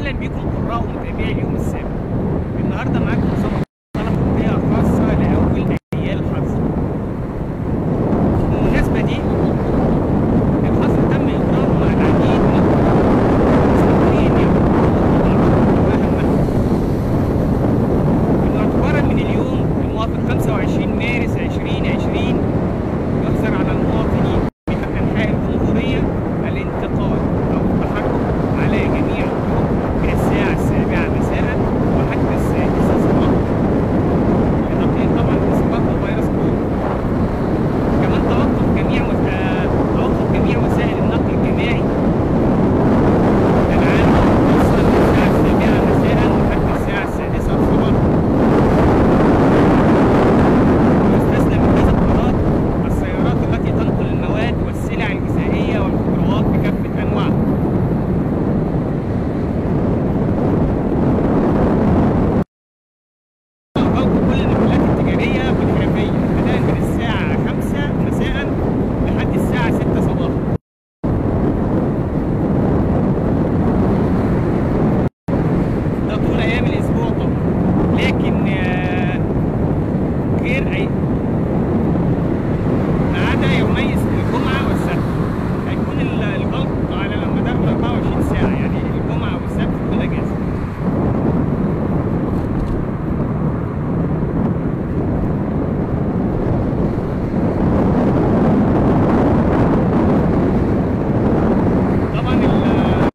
اهلا بكم قراء ومتابعي اليوم السابع النهارده معاكم مسابقه طلبيه خاصه لاول ايام الحظر بالمناسبه دي الحظر تم اجراؤه مع العديد من المسؤولين يقومون بأعمال إنه اعتبارا من اليوم الموافق 25 مارس 2020 يحظر على المواطنين في انحاء الجمهوريه الانتقال او التحرك على جميع الطرق من الساعه السابعه مساء وحتى السادسه صباحا لتقليل طبعا اصابات فيروس كورونا كمان توقف جميع وس- آه، توقف جميع وسائل النقل الجماعي العام توصل من الساعه السابعه مساء وحتى الساعه السادسه صباحا ويستثنى من هذا القرار السيارات التي تنقل المواد والسلع الغذائية والخضروات بكافة أنواعها. غلق كل المحلات التجارية والحرفية بدءا من الساعة 5 مساء لحد الساعة 6 صباحا. ده طول أيام الأسبوع طبعا. لكن آه، غير أي ما عدا يومي الجمعة والسبت هيكون ال- الغلق على مدار 24 ساعة يعني الجمعة والسبت تكون أجازة طبعا ال-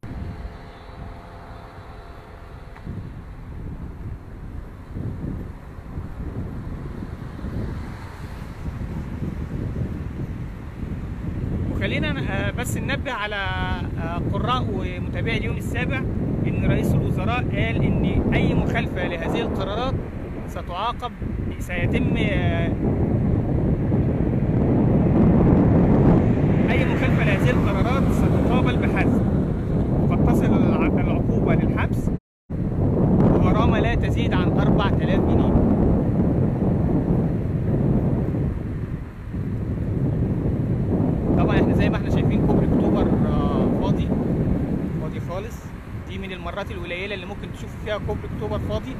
وخلينا آه، بس ننبه على آه، قراء ومتابعي اليوم السابع ان رئيس الوزراء قال ان اي مخالفه لهذه القرارات ستعاقب سيتم آه، اي مخالفه لهذه القرارات ستقابل بحذف وقد تصل الع- العقوبه للحبس وغرامه لا تزيد عن 4000 جنيه طبعا احنا زي ما احنا شايفين كوبري اكتوبر آه، فاضي فاضي خالص دي من المرات القليله اللي ممكن تشوف فيها كوبري اكتوبر فاضي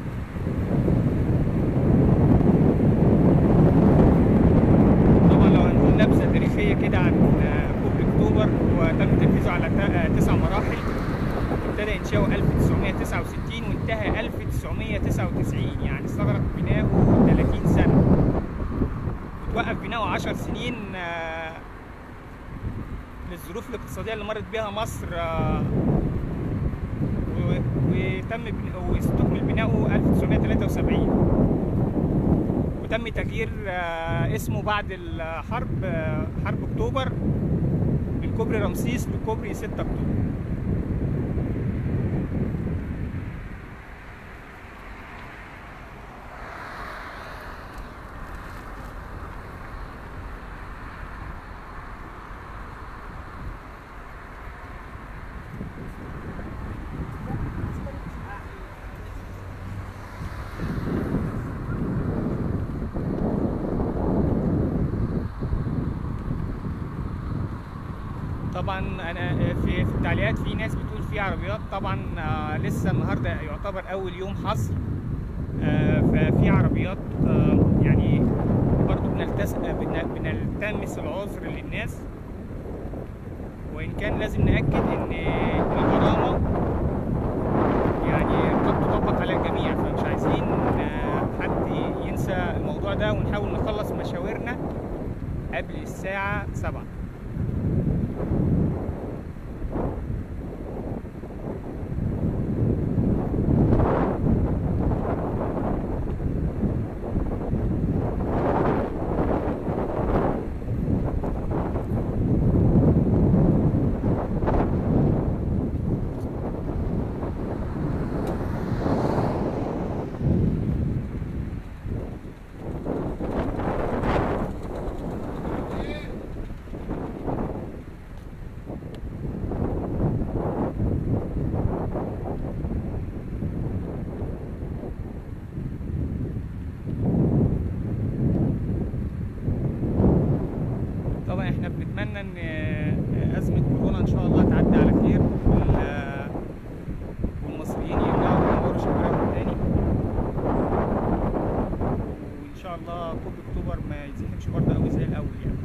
طبعا لو هنقول نبذه تاريخيه كده عن آه، كوبري اكتوبر هو تم تنفيذه على تا- آه، تسع مراحل ابتدى انشاؤه 1969 وانتهى 1999 يعني استغرق بناؤه 30 سنه وتوقف بناؤه 10 سنين آه، للظروف الاقتصادية اللي مرت بها مصر آه، و- وتم بن- واستكمل بناؤه 1973 وتم تغيير آه، اسمه بعد الحرب آه، حرب اكتوبر من كوبري رمسيس لكوبري 6 اكتوبر طبعا انا في في التعليقات في ناس بتقول في عربيات طبعا آه، لسه النهارده يعتبر اول يوم حظر آه، ففي عربيات آه، يعني برضو بنلتس بن- بنلتمس العذر للناس وان كان لازم ناكد ان الغرامه يعني قد تطبق على الجميع فمش عايزين آه، حد ينسى الموضوع ده ونحاول نخلص مشاورنا قبل الساعه 7 احنا بنتمنى ان ازمه كورونا ان شاء الله تعدي على خير وال- والمصريين شاء الله كوب اكتوبر ما يزحمش برضه قوي زي الاول يعني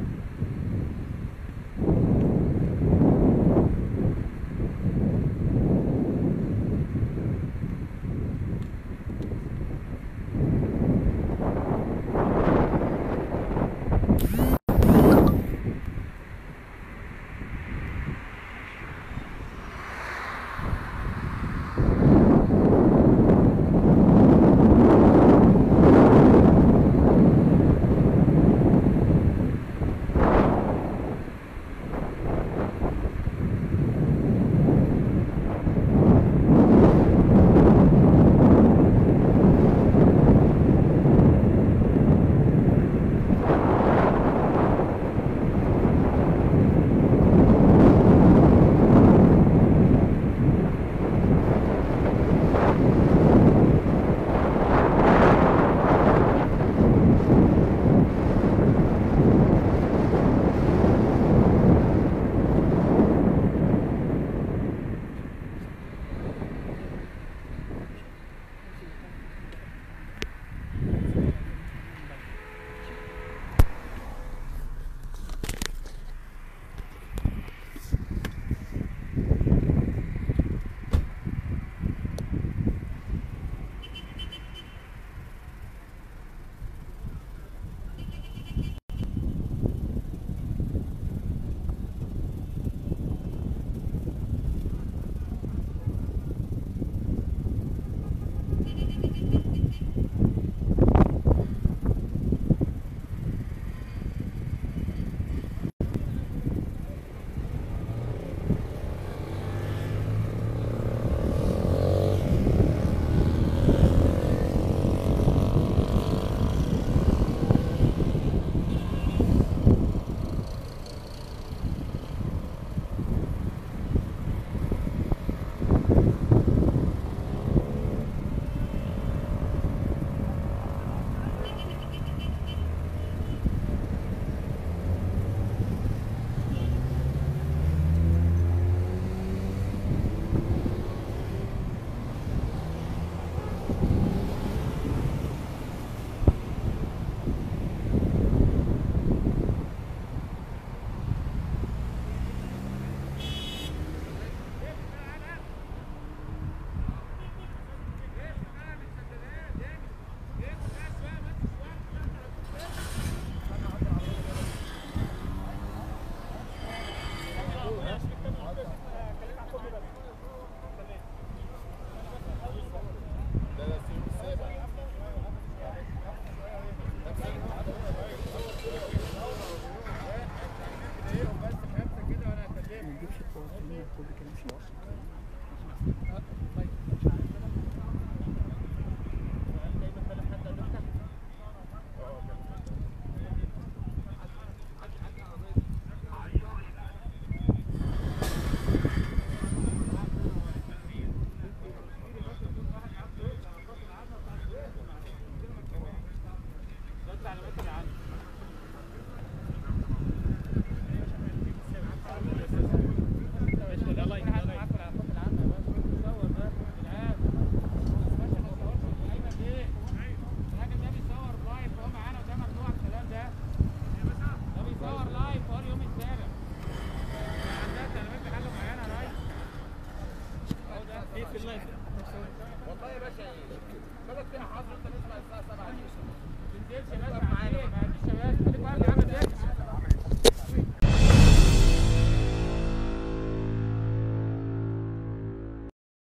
والله يا باشا